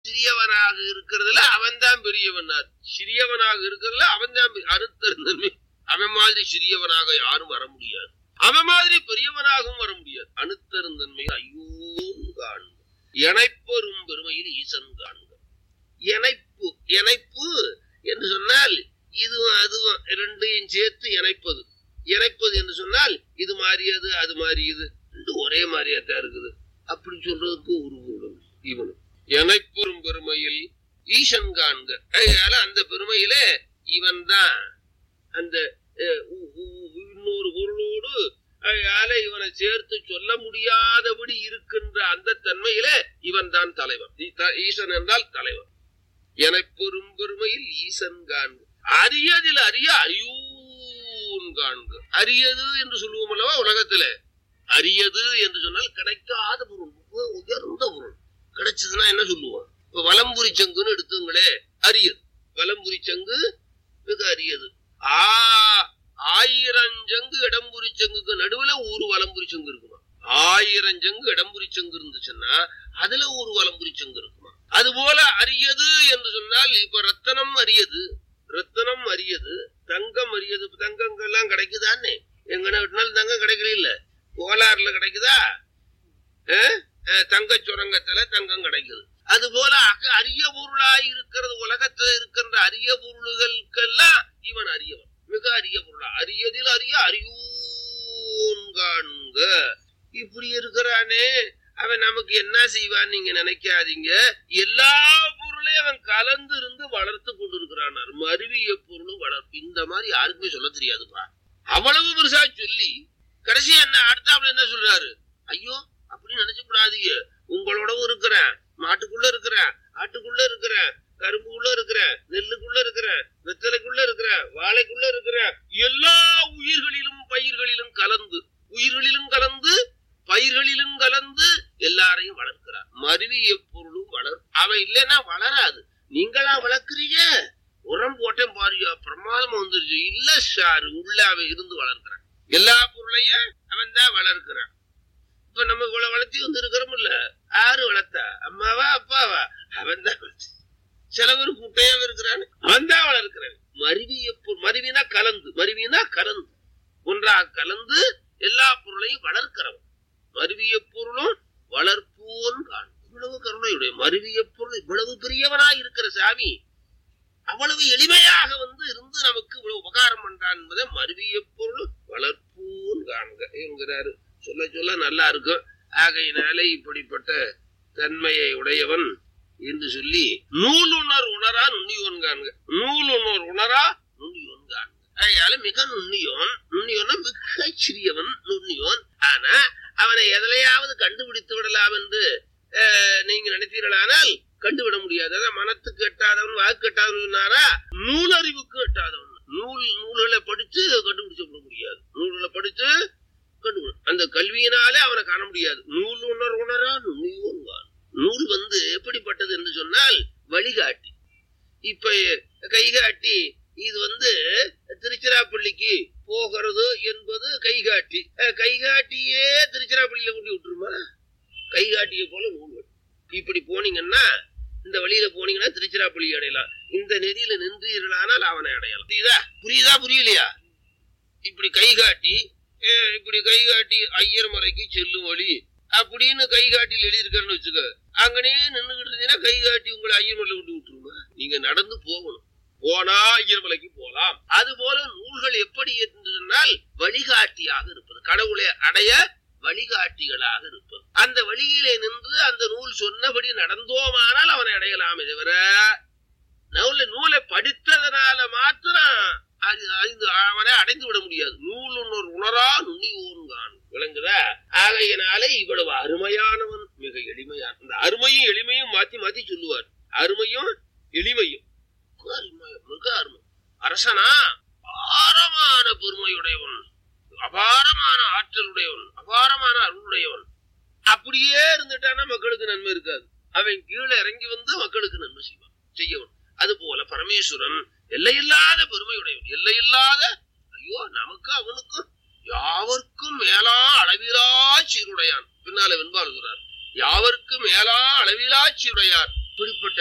சிறியவனாக இருக்கிறதுல அவன் தான் பெரியவனார் சிறியவனாக இருக்கிறதுல அவன் தான் அணுத்தருந்தன்மை அவன் மாதிரி சிறியவனாக யாரும் வர முடியாது அவன் மாதிரி பெரியவனாகவும் வர முடியாது அணுத்தருந்தன்மை ஐயோ காண்க இணைப்பெரும் பெருமையில் ஈசன் காண்க இணைப்பு இணைப்பு என்று சொன்னால் இதுவும் அதுவும் ரெண்டையும் சேர்த்து இணைப்பது இணைப்பது என்று சொன்னால் இது மாறியது அது மாறியது ரெண்டும் ஒரே மாதிரியாத்தான் இருக்குது அப்படி சொல்றதுக்கு ஒரு பொருள் இவனு இணைப்பெரும் பெருமையில் ஈசன் காண்க அதனால அந்த பெருமையில இவன் தான் அந்த அஹ், உ- உ- இன்னொரு பொருளோடு அதனால இவனை சேர்த்து சொல்ல முடியாதபடி இருக்கின்ற அந்த தன்மையில இவன் தான் தலைவன் ஈ- த- ஈசன் என்றால் தலைவன் எனப்பெரும் பெருமையில் ஈசன் காண்க அரியதில் அறிய அறியூன் காண்க அரியது என்று சொல்லுவோம் அல்லவா உலகத்துல அரியது என்று சொன்னால் கிடைக்காத பொருள் மிக உயர்ந்த பொருள் கிடைச்சதுன்னா என்ன சொல்லுவோம் இப்ப வலம்புரி சங்குன்னு எடுத்துங்களே அரியது வலம்புரி சங்கு மிக அரியது ஆ ஆயிரம் சங்கு இடம்புரி சங்குக்கு நடுவுல ஒரு வலம்புரி சங்கு இருக்குமா ஆயிரம் சங்கு இடம்புரி சங்கு இருந்துச்சுன்னா அதுல ஒரு வலம்புரி சங்கு இருக்குமா அது போல அரியது என்று சொன்னால் இப்ப ரத்தனம் அரியது ரத்தனம் அரியது தங்கம் அரியது இப்ப தங்கங்கள்லாம் கிடைக்குதானே எங்கன விட்டுனாலும் தங்கம் கிடைக்கல இல்ல கோலாறுல கிடைக்குதா அஹ்? அஹ், தங்கச் சுரங்கத்துல தங்கம் கிடைக்குது அது போல அக- அரிய பொருளாய் இருக்கிறது உலகத்துல இருக்கின்ற அரிய பொருள்களுக்கெல்லாம் இவன் அரியவன் மிக அரிய பொருளா அரியதில் அரிய அறியூன் காண்க இப்படி இருக்கிறானே அவன் நமக்கு என்ன செய்வான் நீங்க நினைக்காதீங்க எல்லா பொருளையும் அவன் கலந்து இருந்து வளர்த்து கொண்டிருக்கிறான் மருவிய பொருளும் வளர்ப்பு இந்த மாதிரி யாருக்குமே சொல்ல தெரியாதுப்பா அவ்வளவு பெருசா சொல்லி கடைசி என்ன அடுத்தாப்புல என்ன சொல்றாரு ஐயோ அப்படி நினைச்சு கூடாதீங்க உங்களோடவும் இருக்கிறேன் மாட்டுக்குள்ள இருக்கிறேன் ஆட்டுக்குள்ள இருக்கிறேன் கரும்புக்குள்ள இருக்கிறேன் நெல்லுக்குள்ள இருக்கிறேன் வெத்தலைக்குள்ள இருக்கிறேன் வாழைக்குள்ள இருக்கிறேன் எல்லா உயிர்களிலும் பயிர்களிலும் கலந்து உயிர்களிலும் கலந்து பயிர்களிலும் கலந்து எல்லாரையும் வளர்க்கிறார் மருவிய பொருளும் வளர் அவன் இல்லைன்னா வளராது நீங்களா வளர்க்குறீங்க உரம் போட்டேன் பாருயா பிரமாதமா வந்துருச்சு இல்ல சார் உள்ள அவன் இருந்து வளர்க்கிறான் எல்லா பொருளையும் அவன் தான் வளர்க்கிறான் இப்ப நம்ம இவ்வளவு வளர்த்தி வந்து இருக்கிறோம்ல யாரு வளர்த்தா அம்மாவா அப்பாவா அவன் தான் சில பேர் குட்டையாவே இருக்கிறான் அவன் தான் வளர்க்கிறான் மருவிய பொருள் மருவினா கலந்து மருவினா கலந்து ஒன்றாக கலந்து எல்லா பொருளையும் வளர்க்கிறவன் மருவிய பொருளும் வளர்ப்போன் காணும் இவ்வளவு கருணையுடைய மருவிய பொருள் இவ்வளவு பெரியவனாய் இருக்கிற சாமி அவ்வளவு எளிமையாக வந்து இருந்து நமக்கு இவ்வளவு உபகாரம் பண்றான் என்பதை மருவிய பொருள் வளர்ப்போன் காண்க என்கிறாரு சொல்ல சொல்ல நல்லா இருக்கும் ஆகையினாலே இப்படிப்பட்ட தன்மையை உடையவன் என்று சொல்லி நூலுணர் உணரா நுண்ணியோன் காண்க நூலுணர் உணரா நுண்ணியோன் காண்க அதனால மிக நுண்ணியோன் நுண்ணியோன்னா மிக சிறியவன் நுண்ணியோன் ஆனா அவனை எதிலையாவது கண்டுபிடித்து விடலாம் என்று அஹ், நீங்க நினைத்தீர்களானால் கண்டுவிட முடியாது அதான் மனத்துக்கு எட்டாதவன் வாக்கு எட்டாதவன் சொன்னாரா நூலறிவுக்கு எட்டாதவன் நூல் நூல்களை படிச்சு கண்டுபிடிச்சு விட முடியாது நூல்களை படிச்சு கண்டுபிடி அந்த கல்வியினாலே அவனை காண முடியாது நூல் உணர் உணரா நுண்ணியோன் காண் நூல் வந்து எப்படிப்பட்டது என்று சொன்னால் வழிகாட்டி இப்ப கைகாட்டி இது வந்து திருச்சிராப்பள்ளிக்கு போகிறது என்பது கைகாட்டி அஹ், கைகாட்டியே திருச்சிராப்பள்ளியில கொண்டு விட்டுருமா கைகாட்டியை போல நூல் வேணும். இப்படி போனீங்கன்னா இந்த வழியில போனீங்கன்னா திருச்சிராப்பள்ளி அடையலாம் இந்த நெறியில நின்றீர்களானால் அவனை அடையலாம் புரியுதா புரியுதா புரியலையா இப்படி கைகாட்டி அஹ், இப்படி கைகாட்டி ஐயர் மலைக்கு செல்லும் வழி அப்படின்னு கைகாட்டியில் எழுதியிருக்கேன்னு வச்சுக்க அங்கனே நின்றுகிட்டு இருந்தீங்கன்னா கைகாட்டி உங்களை ஐயர் மலை விட்டு விட்டுருமா நீங்க நடந்து போகணும் போனா ஐயர் மலைக்கு போலாம் அது போல நூல்கள் எப்படி என்று சொன்னால் வழிகாட்டியாக இருப்பது கடவுளை அடைய வழிகாட்டிகளாக இருப்பது அந்த வழியிலே நின்று அந்த நூல் சொன்னபடி நடந்தோமானால் அவனை அடையலாமே தவிர நூலை நூலை படித்ததனால மாத்திரம் அது அறிந்து அவனை அடைந்து விட முடியாது நூல் உணர் உணரா நுண்ணியோன் கான் விளங்குதா ஆகையினாலே இவ்வளவு அருமையானவன் மிக எளிமையான இந்த அருமையும் எளிமையும் மாத்தி மாத்தி சொல்லுவார் அருமையும் எளிமையும் மிக அருமை மிக அருமை அரசனா அபாரமான பெருமையுடையவன் அபாரமான ஆற்றலுடையவன் அபாரமான அருளுடையவன் அப்படியே இருந்துட்டானா மக்களுக்கு நன்மை இருக்காது அவன் கீழே இறங்கி வந்து மக்களுக்கு நன்மை செய்வான் செய்யவன் அது போல பரமேஸ்வரன் எல்லையில்லாத பெருமையுடையவன் எல்லையில்லாத ஐயோ நமக்கு அவனுக்கும் யாவர்க்கும் மேலா அளவிலா சீருடையான் பின்னால வெண்பால் சொல்றார் யாவர்க்கும் மேலா அளவிலா சீருடையார் அப்படிப்பட்ட